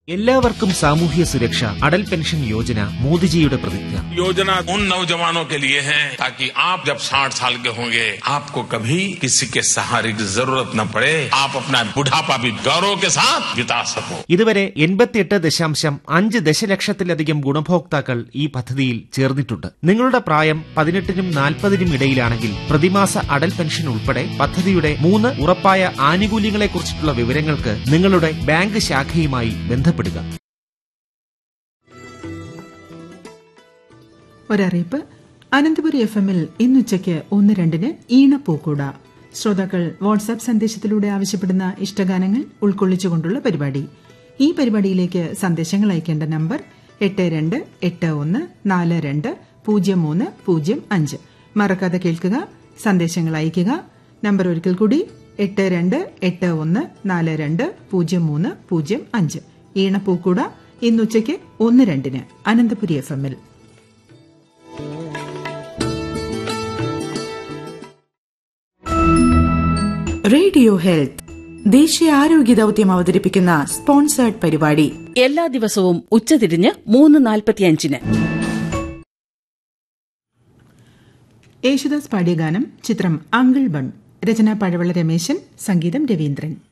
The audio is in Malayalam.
എല്ലാവർക്കും സാമൂഹ്യ സുരക്ഷ അടൽ പെൻഷൻ യോജന മോദിജിയുടെ പ്രതിജ്ഞ योजना उन नौजवानों के लिए है ताकि आप जब 60 साल के होंगे आपको कभी किसी के सहारे की जरूरत न पड़े आप अपना बुढ़ापा भी गौरव के साथ बिता सको ഇതുവരെ എൺപത്തിയെട്ട് ദശാംശം അഞ്ച് ദശലക്ഷത്തിലധികം ഗുണഭോക്താക്കൾ ഈ പദ്ധതിയിൽ ചേർന്നിട്ടുണ്ട് നിങ്ങളുടെ പ്രായം പതിനെട്ടിനും നാൽപ്പതിനും ഇടയിലാണെങ്കിൽ പ്രതിമാസ അടൽ പെൻഷൻ ഉൾപ്പെടെ പദ്ധതിയുടെ മൂന്ന് ഉറപ്പായ ആനുകൂല്യങ്ങളെക്കുറിച്ചിട്ടുള്ള വിവരങ്ങൾക്ക് നിങ്ങളുടെ ബാങ്ക് ശാഖയുമായി ബന്ധപ്പെടുക ഒരറിയിപ്പ് അനന്തപുരി എഫ് എമ്മിൽ ഇന്നുച്ചയ്ക്ക് ഒന്ന് രണ്ടിന് ഈണപ്പൂക്കൂട ശ്രോതാക്കൾ വാട്സാപ്പ് സന്ദേശത്തിലൂടെ ആവശ്യപ്പെടുന്ന ഇഷ്ടഗാനങ്ങൾ ഉൾക്കൊള്ളിച്ചുകൊണ്ടുള്ള പരിപാടി ഈ പരിപാടിയിലേക്ക് സന്ദേശങ്ങൾ അയക്കേണ്ട നമ്പർ എട്ട് രണ്ട് എട്ട് ഒന്ന് നാല് രണ്ട് പൂജ്യം മൂന്ന് പൂജ്യം അഞ്ച് മറക്കാതെ കേൾക്കുക സന്ദേശങ്ങൾ അയയ്ക്കുക നമ്പർ ഒരിക്കൽ കൂടി എട്ട് രണ്ട് എട്ട് ഒന്ന് നാല് രണ്ട് പൂജ്യം മൂന്ന് പൂജ്യം അഞ്ച് ഈണപ്പൂക്കൂട ഇന്നുച്ചയ്ക്ക് ഒന്ന് രണ്ടിന് അനന്തപുരി എഫ് എമ്മിൽ റേഡിയോ ഹെൽത്ത് ദേശീയ ആരോഗ്യ ദൌത്യം അവതരിപ്പിക്കുന്ന സ്പോൺസേർഡ് പരിപാടി എല്ലാ ദിവസവും ഉച്ചതിരിഞ്ഞ് മൂന്ന് നാൽപ്പത്തിയഞ്ചിന് യേശുദാസ് പാടിയ ഗാനം ചിത്രം അങ്കിൾ ബൺ രചന പഴവള രമേശൻ സംഗീതം രവീന്ദ്രൻ